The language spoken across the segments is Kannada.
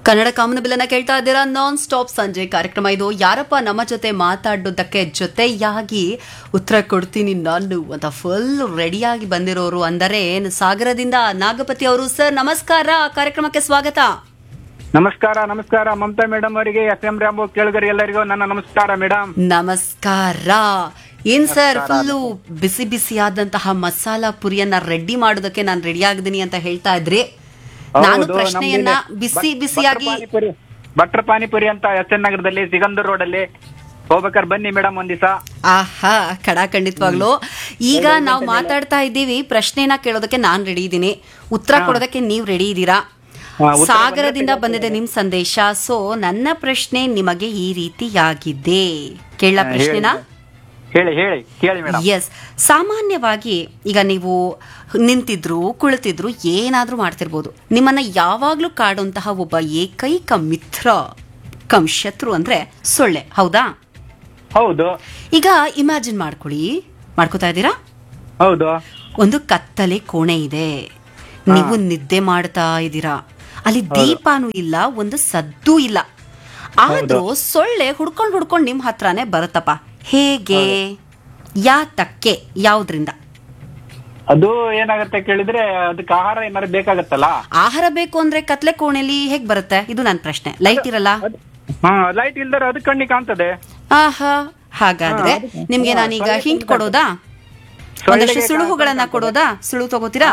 ಕನ್ನಡ ಕಾಮನಬಿಲ್ಲನ್ನ ಕೇಳ್ತಾ ಇದ್ದೀರಾ ನಾನ್ ಸ್ಟಾಪ್ ಸಂಜೆ ಕಾರ್ಯಕ್ರಮ ಇದು ಯಾರಪ್ಪ ನಮ್ಮ ಜೊತೆ ಮಾತಾಡೋದಕ್ಕೆ ಜೊತೆಯಾಗಿ ಉತ್ತರ ಕೊಡ್ತೀನಿ ನಾನು ಅಂತ ಫುಲ್ ರೆಡಿಯಾಗಿ ಬಂದಿರೋರು ಅಂದರೆ ಸಾಗರದಿಂದ ನಾಗಪತಿ ಅವರು ಸರ್ ನಮಸ್ಕಾರ ಕಾರ್ಯಕ್ರಮಕ್ಕೆ ಸ್ವಾಗತ ನಮಸ್ಕಾರ ನಮಸ್ಕಾರ ಮಮತಾ ಮೇಡಮ್ ಅವರಿಗೆ ಎಸ್ ಎಂ ರಾಂಬು ಕೇಳುಗರಿ ಎಲ್ಲರಿಗೂ ನನ್ನ ನಮಸ್ಕಾರ ಮೇಡಮ್ ನಮಸ್ಕಾರ ಏನ್ ಸರ್ ಫುಲ್ಲು ಬಿಸಿ ಬಿಸಿಯಾದಂತಹ ಮಸಾಲಾ ಪುರಿಯನ್ನ ರೆಡಿ ಮಾಡೋದಕ್ಕೆ ನಾನು ರೆಡಿ ಆಗಿದ್ದೀನಿ ಅಂತ ಹೇಳ್ತಾ ಇದ್ರಿ ನಾನು ಹೌದು, ಪ್ರಶ್ನೆಯನ್ನ ನಮ್ದಿದೆ. ಬಿಸಿ ಬಟ್- ಬಿಸಿಯಾಗಿ ಭಟ್ರ ಪಾನಿಪುರಿ ಭಟ್ರ ಪಾನಿಪುರಿ ಅಂತ ಎಸ್ ಎನ್ ನಗರದಲ್ಲಿ ಸಿಗಂದೂರ್ ರೋಡ್ ಅಲ್ಲಿ ಹೋಗ್ಬೇಕಾದ್ರೆ ಬನ್ನಿ ಮೇಡಮ್ ಒಂದ್ ದಿವಸ ಆಹಾ ಕಡ ಖಂಡಿತವಾಗ್ಲು ಈಗ ನಾವು ಮಾತಾಡ್ತಾ ಇದ್ದೀವಿ ಪ್ರಶ್ನೆನ ಕೇಳೋದಕ್ಕೆ ನಾನ್ ರೆಡಿ ಇದ್ದೀನಿ ಉತ್ತರ ಕೊಡೋದಕ್ಕೆ ನೀವು ರೆಡಿ ಇದ್ದೀರಾ ಹಾ, ಉತ್ತರ ಸಾಗರದಿಂದ ಬಂದಿದೆ ನಿಮ್ ಸಂದೇಶ ಸೊ ನನ್ನ ಪ್ರಶ್ನೆ ನಿಮಗೆ ಈ ರೀತಿಯಾಗಿದೆ ಕೇಳ ಪ್ರಶ್ನೆನ ಹೇಳಿ ಹೇಳಿ ಕೇಳಿ ಮೇಡಮ್ ಎಸ್ ಸಾಮಾನ್ಯವಾಗಿ ಈಗ ನೀವು ನಿಂತಿದ್ರು ಕುಳಿತಿದ್ರು ಏನಾದ್ರೂ ಮಾಡ್ತಿರ್ಬೋದು ನಿಮ್ಮನ್ನ ಯಾವಾಗ್ಲೂ ಕಾಡುವಂತಹ ಒಬ್ಬ ಏಕೈಕ ಮಿತ್ರ ಕಮ್ ಶತ್ರು ಅಂದ್ರೆ ಸೊಳ್ಳೆ ಹೌದಾ ಹೌದು ಈಗ ಇಮ್ಯಾಜಿನ್ ಮಾಡ್ಕೊಳ್ಳಿ ಮಾಡ್ಕೋತಾ ಇದ್ದೀರಾ ಹೌದು ಒಂದು ಕತ್ತಲೆ ಕೋಣೆ ಇದೆ ನೀವು ನಿದ್ದೆ ಮಾಡ್ತಾ ಇದ್ದೀರಾ ಅಲ್ಲಿ ದೀಪನೂ ಇಲ್ಲ ಒಂದು ಸದ್ದು ಇಲ್ಲ ಆದ್ರೂ ಸೊಳ್ಳೆ ಹುಡ್ಕೊಂಡ್ ಹುಡ್ಕೊಂಡ್ ನಿಮ್ ಹತ್ರನೇ ಬರುತ್ತಪ್ಪ ಹೇಗೆ ಯಾತಕ್ಕೆ ಯಾವ್ದ್ರಿಂದ ಅದು ಏನಾಗುತ್ತೆ ಕೇಳಿದ್ರೆ ಅದಕ್ಕೆ ಆಹಾರ ಏನಾದ್ರು ಬೇಕಾಗತ್ತಲ್ಲ ಆಹಾರ ಬೇಕು ಅಂದ್ರೆ ಕತ್ಲೆ ಕೋಣೆಲಿ ಹೇಗ್ ಬರುತ್ತೆ ಇದು ನನ್ನ ಪ್ರಶ್ನೆ ಲೈಟ್ ಇರಲ್ಲ ಹಾ ಲೈಟ್ ಇಲ್ದಾರ ಅದು ಕಣ್ಣಿ ಕಾಣ್ತದೆ ಆಹಾ ಹಾಗಾದ್ರೆ ನಿಮ್ಗೆ ನಾನೀಗ ಹಿಂಟ್ ಕೊಡೋದಾ ಒಂದಷ್ಟು ಸುಳುಹುಗಳನ್ನ ಕೊಡೋದಾ ಸುಳುವು ತಗೋತೀರಾ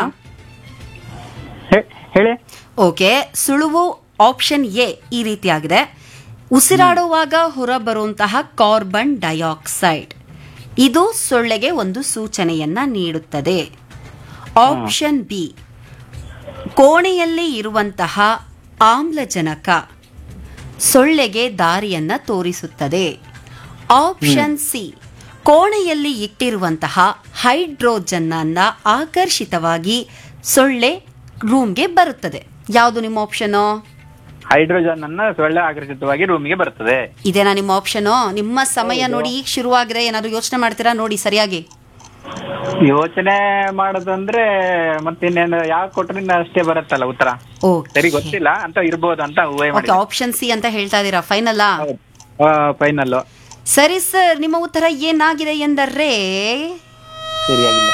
ಹೇ- ಹೇಳಿ ಓಕೆ ಸುಳುವು ಆಪ್ಷನ್ ಎ ಈ ರೀತಿಯಾಗಿದೆ ಉಸಿರಾಡುವಾಗ ಹೊರಬರುವಂತಹ ಕಾರ್ಬನ್ ಡೈಆಕ್ಸೈಡ್ ಇದು ಸೊಳ್ಳೆಗೆ ಒಂದು ಸೂಚನೆಯನ್ನ ನೀಡುತ್ತದೆ ಆಪ್ಷನ್ ಬಿ ಕೋಣೆಯಲ್ಲಿ ಇರುವಂತಹ ಆಮ್ಲಜನಕ ಸೊಳ್ಳೆಗೆ ದಾರಿಯನ್ನ ತೋರಿಸುತ್ತದೆ ಆಪ್ಷನ್ ಸಿ ಕೋಣೆಯಲ್ಲಿ ಇಟ್ಟಿರುವಂತಹ ಹೈಡ್ರೋಜನ್ ಅನ್ನ ಆಕರ್ಷಿತವಾಗಿ ಸೊಳ್ಳೆ ರೂಮ್ಗೆ ಬರುತ್ತದೆ ಯಾವುದು ನಿಮ್ಮ ಆಪ್ಷನ್ ಹೈಡ್ರೋಜನ್ ಅನ್ನ ಸೊಳ್ಳೆ ಆಕರ್ಷಿತವಾಗಿ ರೂಮಿಗೆ ಬರ್ತದೆ ಇದೇನಾ ನಿಮ್ಮ ಆಪ್ಷನ್ ನಿಮ್ಮ ಸಮಯ ನೋಡಿ ಈಗ ಶುರುವಾಗಿದೆ ಏನಾದ್ರು ಯೋಚನೆ ಮಾಡ್ತೀರಾ ನೋಡಿ ಸರಿಯಾಗಿ ಯೋಚನೆ ಮಾಡೋದಂದ್ರೆ ಮತ್ತೆ ಇನ್ನೇನು ಯಾವ ಕೊಟ್ರೆ ಅಷ್ಟೇ ಬರುತ್ತಲ್ಲ ಉತ್ತರ ಸರಿ ಓಕೆ ಗೊತ್ತಿಲ್ಲ ಅಂತ ಇರ್ಬೋದು ಅಂತ ಊಹೆ ಓಕೆ ಮಾಡಿ ಆಪ್ಷನ್ ಸಿ ಅಂತ ಹೇಳ್ತಾ ಇದ್ದೀರಾ ಫೈನಲ್ ಫೈನಲ್ ಸರಿ ಸರ್ ನಿಮ್ಮ ಉತ್ತರ ಏನಾಗಿದೆ ಎಂದರೆ ಸರಿಯಾಗಿಲ್ಲ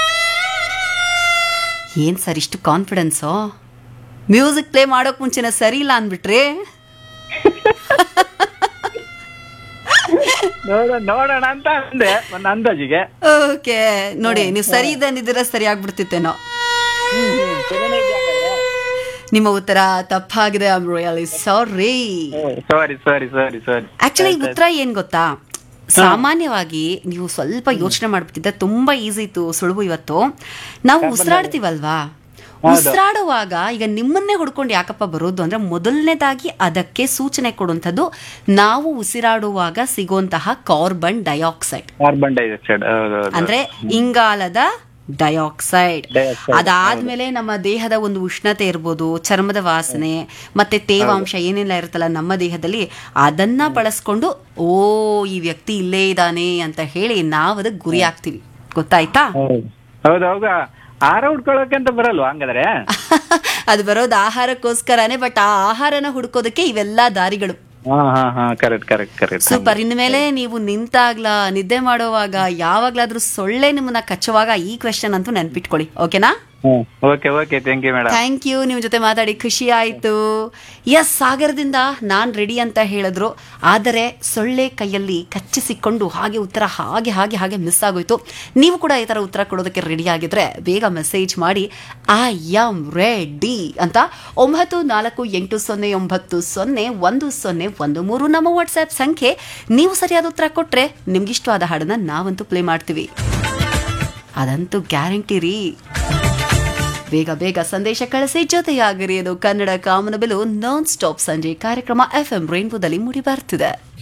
ಏನ್ ಸರ್ ಇಷ್ಟು ಕಾನ್ಫಿಡೆನ್ಸು ಮ್ಯೂಸಿಕ್ ಪ್ಲೇ ಮಾಡೋಕ್ ಮುಂಚೆನೆ ಸರಿ ಇಲ್ಲ ಅಂದ್ಬಿಟ್ರಿ ನೋಡೋಣ ನೋಡೋಣ ಅಂತ ಅಂದೆ ಒಂದು ಅಂದಾಜಿಗೆ ಓಕೆ ನೋಡಿ ನೀವು ಸರಿ ಇದೆ ಅಂದಿದ್ದೀರ ಸರಿ ಆಗ್ಬಿಡ್ತಿತ್ತೇನೋ ನಿಮ್ಮ ಉತ್ತರ ತಪ್ಪಾಗಿದೆ I really sorry sorry sorry sorry sorry actually ಉತ್ತರ ಏನ್ ಗೊತ್ತಾ ಸಾಮಾನ್ಯವಾಗಿ ನೀವು ಸ್ವಲ್ಪ ಯೋಚನೆ ಮಾಡ್ಬಿಟ್ಟಿದ್ದೆ ತುಂಬಾ ಈಸಿ ಇತ್ತು ಸುಳುವು ಇವತ್ತು ನಾವು ಉಸಿರಾಡ್ತೀವಲ್ವಾ ಉಸಿರಾಡುವಾಗ ಈಗ ನಿಮ್ಮನ್ನೇ ಹುಡ್ಕೊಂಡು ಯಾಕಪ್ಪ ಬರೋದು ಅಂದ್ರೆ ಮೊದಲನೇದಾಗಿ ಅದಕ್ಕೆ ಸೂಚನೆ ಕೊಡುವಂಥದ್ದು ನಾವು ಉಸಿರಾಡುವಾಗ ಸಿಗುವಂತಹ ಕಾರ್ಬನ್ ಡೈಆಕ್ಸೈಡ್ ಕಾರ್ಬನ್ ಡೈಆಕ್ಸೈಡ್ ಅಂದ್ರೆ ಇಂಗಾಲದ ಡೈಆಕ್ಸೈಡ್ Dioxide, ಅದಾದ್ಮೇಲೆ ನಮ್ಮ ದೇಹದ ಒಂದು ಉಷ್ಣತೆ ಇರ್ಬೋದು ಚರ್ಮದ ವಾಸನೆ ಮತ್ತೆ ತೇವಾಂಶ ಏನೆಲ್ಲ ಇರುತ್ತಲ್ಲ ನಮ್ಮ ದೇಹದಲ್ಲಿ ಅದನ್ನ ಬಳಸ್ಕೊಂಡು ಓ ಈ ವ್ಯಕ್ತಿ ಇಲ್ಲೇ ಇದ್ದಾನೆ ಅಂತ ಹೇಳಿ ನಾವು ಅದಕ್ಕೆ ಗುರಿ ಆಗ್ತೀವಿ ಗೊತ್ತಾಯ್ತಾ ಹೌದು ಹೌದಾ ಆಹಾರ ಉಡ್ಕೊಳ್ಳೋಕೆ ಅಂತ ಬರಲ್ವಾ ಹಂಗಾದ್ರೆ ಅದು ಬರೋದು ಆಹಾರಕ್ಕೋಸ್ಕರನೇ ಬಟ್ ಆ ಆಹಾರನ ಹುಡ್ಕೋದಕ್ಕೆ ಇವೆಲ್ಲ ದಾರಿಗಳು ಹಾ ಹಾ ಹಾ ಕರೆಕ್ಟ್ ಕರೆಕ್ಟ್ ಕರೆಕ್ಟ್ ಸೂಪರ್ ಇನ್ಮೇಲೆ ನೀವು ನಿಂತಾಗ್ಲಾ ನಿದ್ದೆ ಮಾಡುವಾಗ ಯಾವಾಗ್ಲಾದ್ರೂ ಸೊಳ್ಳೆ ನಿಮ್ಮನ್ನ ಕಚ್ಚುವಾಗ ಈ ಕ್ವೆಶನ್ ಅಂತೂ ನೆನ್ಪಿಟ್ಕೊಳ್ಳಿ ಓಕೆನಾ okay okay thank you madam thank you ನಿಮ್ಮ ಜೊತೆ ಮಾತಾಡಿ ಖುಷಿ ಆಯ್ತು ಎಸ್ ಸಾಗರದಿಂದ ನಾನ್ ರೆಡಿ ಅಂತ ಹೇಳಿದ್ರು ಆದರೆ ಸೊಳ್ಳೆ ಕೈಯಲ್ಲಿ ಕಚ್ಚಿಸಿಕೊಂಡು ಹಾಗೆ ಉತ್ತರ ಹಾಗೆ ಹಾಗೆ ಹಾಗೆ ಮಿಸ್ ಆಗೋಯ್ತು ನೀವು ಕೂಡ ಈ ತರ ಉತ್ತರ ಕೊಡೋದಕ್ಕೆ ರೆಡಿ ಆಗಿದ್ರೆ ಬೇಗ ಮೆಸೇಜ್ ಮಾಡಿ ಐ ಆಮ್ ರೆಡಿ ಅಂತ ಒಂಬತ್ತು ನಾಲ್ಕು ಎಂಟು ಸೊನ್ನೆ ಒಂಬತ್ತು ಸೊನ್ನೆ ಒಂದು ಸೊನ್ನೆ ಒಂದು ಮೂರು ನಮ್ಮ ವಾಟ್ಸ್ಆ್ಯಪ್ ಸಂಖ್ಯೆ ನೀವು ಸರಿಯಾದ ಉತ್ತರ ಕೊಟ್ರೆ ನಿಮ್ಗಿಷ್ಟವಾದ ಹಾಡನ್ನ ನಾವಂತೂ ಪ್ಲೇ ಮಾಡ್ತೀವಿ ಅದಂತೂ ಗ್ಯಾರಂಟಿ ರೀ ಬೇಗ ಬೇಗ ಸಂದೇಶ ಕಳಿಸಿ ಜೊತೆಯಾಗಿರಿ ಅದು ಕನ್ನಡ ಕಾಮನಬಿಲು ನಾನ್ ಸ್ಟಾಪ್ ಸಂಜೆ ಕಾರ್ಯಕ್ರಮ ಎಫ್ ಎಂ ರೈನ್ಬೋದಲ್ಲಿ ಮೂಡಿ ಬರ್ತಿದೆ